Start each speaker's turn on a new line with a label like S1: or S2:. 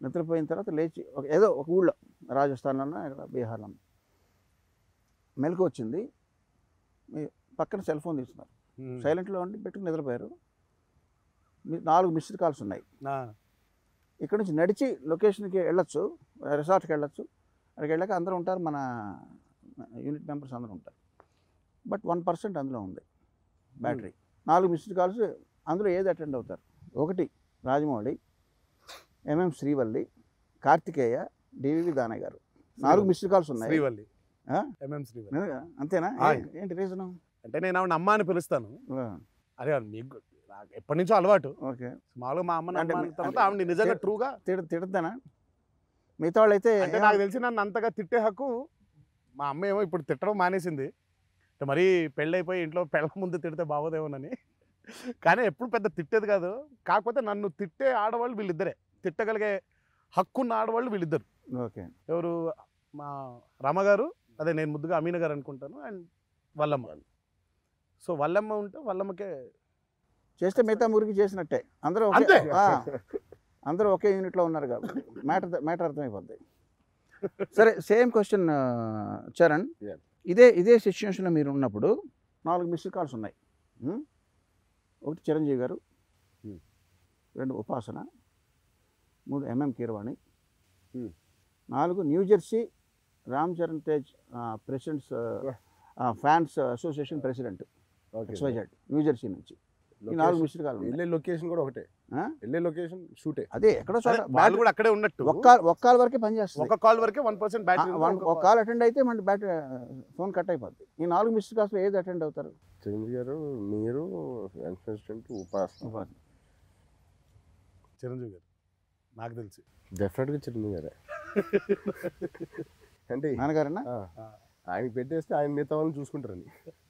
S1: నిద్రపోయిన తర్వాత లేచి ఒక ఏదో ఒక ఊళ్ళో రాజస్థాన్లోనో ఇక్కడ బీహార్లో మెలకు వచ్చింది మీ పక్కన సెల్ ఫోన్ తీసుకున్నారు
S2: ఉమ్.
S1: సైలెంట్లో ఉండి పెట్టుకుని నిద్రపోయారు మీ నాలుగు మిస్డ్ కాల్స్ ఉన్నాయి
S2: ఆ,
S1: ఇక్కడ నుంచి నడిచి లొకేషన్కి వెళ్ళొచ్చు రిసార్ట్కి వెళ్ళొచ్చు అక్కడికి వెళ్ళాక అందరూ ఉంటారు మన యూనిట్ మెంబర్స్ అందరూ ఉంటారు బట్ వన్ పర్సెంట్ అందులో ఉంది బ్యాటరీ నాలుగు మిస్డ్ కాల్స్ అందులో ఏది అటెండ్ అవుతారు ఒకటి రాజమౌళి ఎంఎం శ్రీవల్లి కార్తికేయ డివివి దానయ్య గారు నాలుగు మిస్డ్ కాల్స్ ఉన్నాయి
S2: శ్రీవల్లి
S1: ఆ?
S2: ఎంఎం శ్రీవల్లి
S1: నిజంగా? అంతేనా
S2: ఆ.
S1: ఏ- ఏంటి రీజను
S2: అంటే నేను ఆవిడ అమ్మ అని పిలుస్తాను అదే మీకు నాకు ఎప్పటి నుంచో అలవాటు
S1: ఓకే
S2: మామూలుగా మా అమ్మని
S1: అంటే
S2: అమ్మ
S1: మీ-
S2: అన్న తర్వాత
S1: అంటే
S2: ఆవిడ నిజంగా
S1: తి-
S2: ట్రూగా
S1: తిడ తిడతానా మిగతా వాళ్ళు అయితే
S2: అంటే నాకు తెలిసి నన్ను అంతగా తిట్టే హక్కు మా అమ్మ ఏమో ఇప్పుడు తిట్టడం మానేసింది అంటే మరీ పెళ్ళైపోయి ఇంట్లో పెళ్ళ ముందు తిడితే బాగోదేమోనని కానీ ఎప్పుడు పెద్ద తిట్టేది కాదు కాకపోతే నన్ను తిట్టే ఆడవాళ్ళు వీళ్ళిద్దరే తిట్టగలిగే హక్కున్న ఆడవాళ్ళు వీళ్ళిద్దరు
S1: ఓకే
S2: ఎవరు మా రమగారు అదే నేను ముద్దుగా అమీన గారు అనుకుంటాను అండ్ వల్లమ్మ సో వల్లమ్మ ఉంటే వల్లమ్మకే
S1: చేస్తే మిగతా మురికి చేసినట్టే అందరూ ఒకే-
S2: అంతే.
S1: ఆ, అందరూ ఒకే యూనిట్లో ఉన్నారు కాబట్టి మ్యాటర్ మ్యాటర్ అర్థమైపోద్ది సరే సేమ్ క్వశ్చన్ చరణ్
S3: Yeah.
S1: ఇదే ఇదే సిచ్యువేషన్లో మీరు ఉన్నప్పుడు నాలుగు మిస్డ్ కాల్స్ ఉన్నాయి ఉం? ఒకటి చిరంజీవి గారు
S3: Hmm.
S1: రెండు ఉపాసన మూడు ఎంఎం కీరవాణి
S3: Hmm.
S1: నాలుగు New Jersey Ram Charan Tej presidents fans association president
S3: okay
S1: XYZ New Jersey నుంచి ఈ నాలుగు మిస్డ్ కాల్ ఉన్నాయి
S3: వెళ్ళే లొకేషన్ కూడా ఒకటే
S1: ఆ?
S3: వెళ్ళే లొకేషన్ షూటే
S1: అదే ఎక్కడో చోట
S2: అదే, వాళ్ళు కూడా అక్కడే ఉన్నట్టు
S1: ఒక్క ఒక్క కాల్ వరకే పనిచేస్తుంది
S2: ఒక కాల్ వరకే వన్ పర్సెంట్
S1: ఆ,
S2: బ్యాటరీ
S1: వన్ ఒక కాల్ అటెండ్ అయితే మన బ్యాటరీ ఫోన్ కట్ అయిపోద్ది ఈ నాలుగు మిస్డ్ కాల్స్లో ఏది అటెండ్ అవుతారు
S3: చిరంజీవి గారు మీరు ప్రెసిడెంట్ ఉపాసన
S2: చిరంజీవి గారు నాకు తెలిసి
S3: డెఫినెట్గా చిరంజీవి గారే అంటే
S1: నాన్నగారన్నా
S3: ఆ, ఆయనకి పెట్టేస్తే ఆయన మిగతా వాళ్ళని చూసుకుంటారని